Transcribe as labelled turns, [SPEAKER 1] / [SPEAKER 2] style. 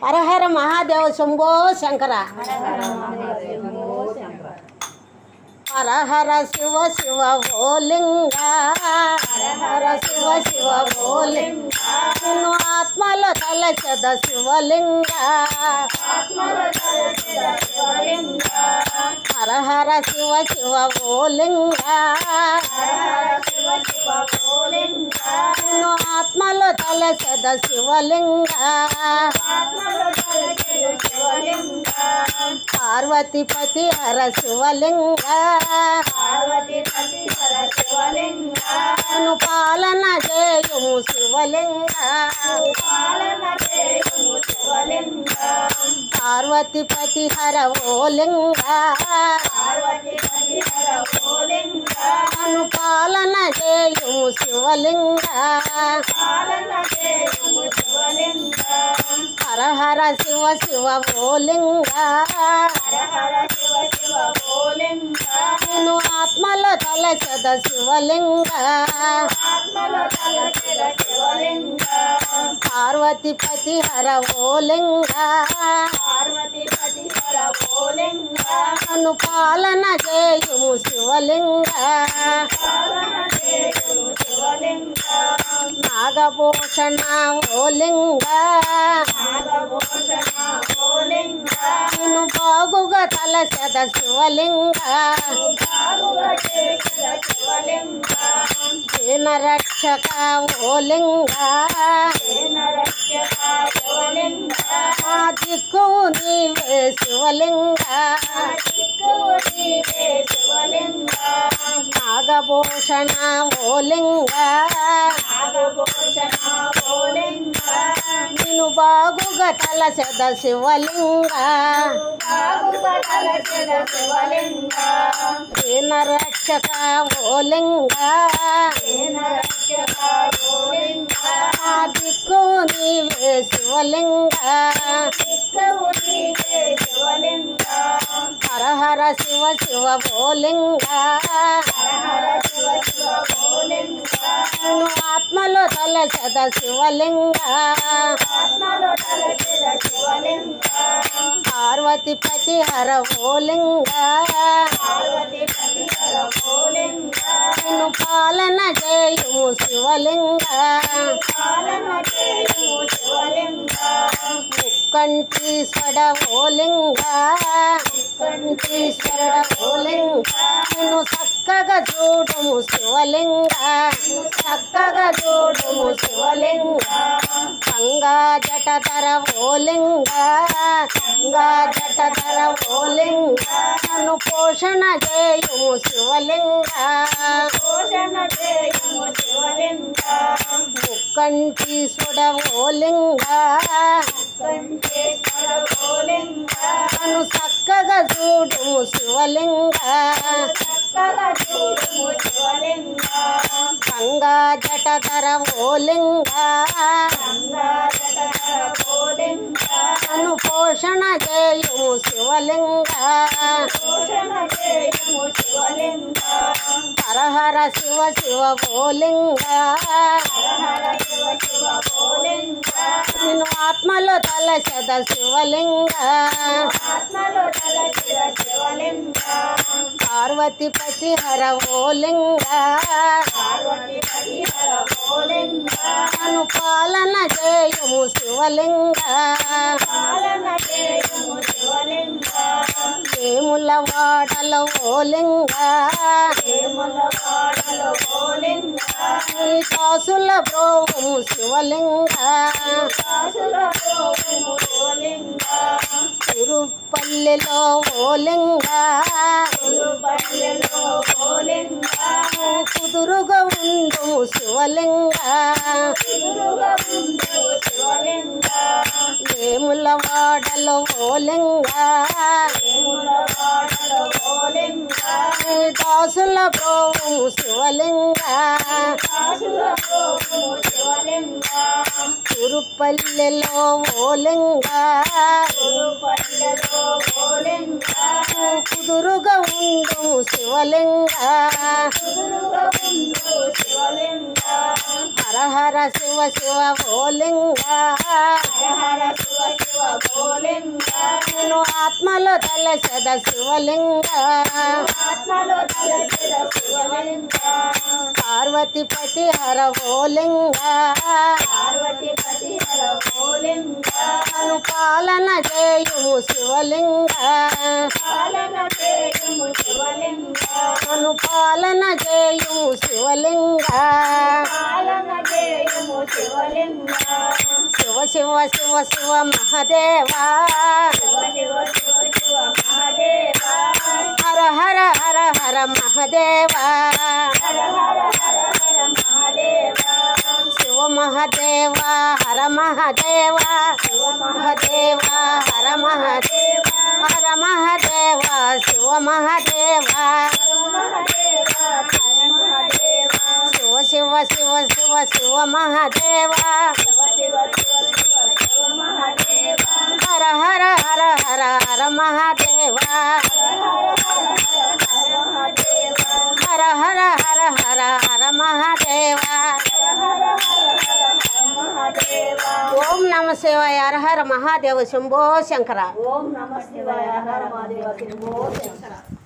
[SPEAKER 1] హరహర మహాదేవ శంభో శంకర హర శివ శివ భోలింగ హర శివ శివ భోలింగ నిన్ను ఆత్మలో తలచద శివలింగ హర హర శివ శివ భోలింగ నిన్ను ఆత్మలో తలచద శివలింగ పార్వతీపతి హర శివలింగ నిన్ను పాలన చేయుము శివలింగ పార్వతీపతి హర ఓలింగ నన్ను పాలన చేయుము శివలింగ హర హర శివ శివ ఓలింగ నేను ఆత్మలో తలసద శివలింగ పార్వతీపతి హర ఓలింగ నన్ను పాలన చేయుము శివలింగ నాగభూషణ ఓలింగ నేను బాగుగా తలసద శివలింగ దీన రక్షక ఓలింగ ఆ దిక్కువు నీవే శివలింగ నాగభూషణ ఓలింగ నేను బాగుగా తలసద శివలింగ దీన రక్షక ఓలింగ ఆ దిక్కువు నీవే శివలింగ హర హర శివ శివ భోలింగ నేను ఆత్మలో తలసద శివలింగ పార్వతీపతి హర భోలింగ నిన్ను పాలన చేయుము శివలింగ కంఠీశ్వర ఓలింగ కంఠీశ్వర ఓలింగ నిన్ను చక్కగా చూడుము శివలింగ చక్కగా చూడుము శివలింగ గంగా జటధర ఓలింగ గంగా జటధర ఓలింగ నన్ను పోషణ చేయుము శివలింగ ముక్కంఠీశ్వర ఓలింగ నన్ను చక్కగా చూడుము శివలింగ గంగా జటధర ఓలింగ నన్ను పోషణ చేయుము శివలింగ హర హర శివ శివ ఓలింగ నేను ఆత్మలో తలసద శివలింగ పార్వతీపతి హర ఓలింగ నన్ను పాలన చేయుము శివలింగ ఏముల వాడల ఓలింగ నీ కాసుల బ్రోము శివలింగ తిరుపల్లెలో ఓలింగ కుదురుగా ఉండు శివలింగ ఏముల వాడలో ఓలింగ నీ దాసుల బ్రోము శివలింగ తిరుపల్లెలో ఓలింగ కుదురుగా ఉండు శివలింగ హర హర శివ శివ ఓలింగ
[SPEAKER 2] హర హర శివ శివ భోలింగ
[SPEAKER 1] నేను ఆత్మలో తలసద శివలింగ
[SPEAKER 2] ఆత్మలో తలచిన శివలింగ
[SPEAKER 1] పార్వతిపతి హర ఓలింగ
[SPEAKER 2] పార్వతీపతి హర భోలింగ
[SPEAKER 1] అను పాలన చేయుము శివలింగ
[SPEAKER 2] పాలన చేయుము శివలింగ
[SPEAKER 1] అను పాలన చేయుము శివలింగ
[SPEAKER 2] పాలన చేయుము శివలింగ
[SPEAKER 1] శివ శివ శివ శివ మహదేవా
[SPEAKER 2] శివ శివ శివ శివ మహాదేవ
[SPEAKER 1] హర హర హర హర మహదేవా
[SPEAKER 2] హర హర హర హర మహాదేవ
[SPEAKER 1] శివ మహదేవా హర మహదేవా
[SPEAKER 2] శివ
[SPEAKER 1] మహదేవా హర మహదేవ హర మహదేవా శివ మహదేవా
[SPEAKER 2] మహాదేవ హర మహాదేవ
[SPEAKER 1] శివ శివ శివ శివ శివ మహదేవా
[SPEAKER 2] శివ శివ శివ శివ శివ మహాదేవ
[SPEAKER 1] హర హర హర హర హర మహదేవా
[SPEAKER 2] హర హర హర హర హర మహాదేవ
[SPEAKER 1] హర హర హర హర హర
[SPEAKER 2] మహాదేవ
[SPEAKER 1] ఓం నమ శివాయ హర హర మహాదేవ శంభో శంకర
[SPEAKER 2] ఓం నమ శివాయ హర మహాదేవ శంభో శంకర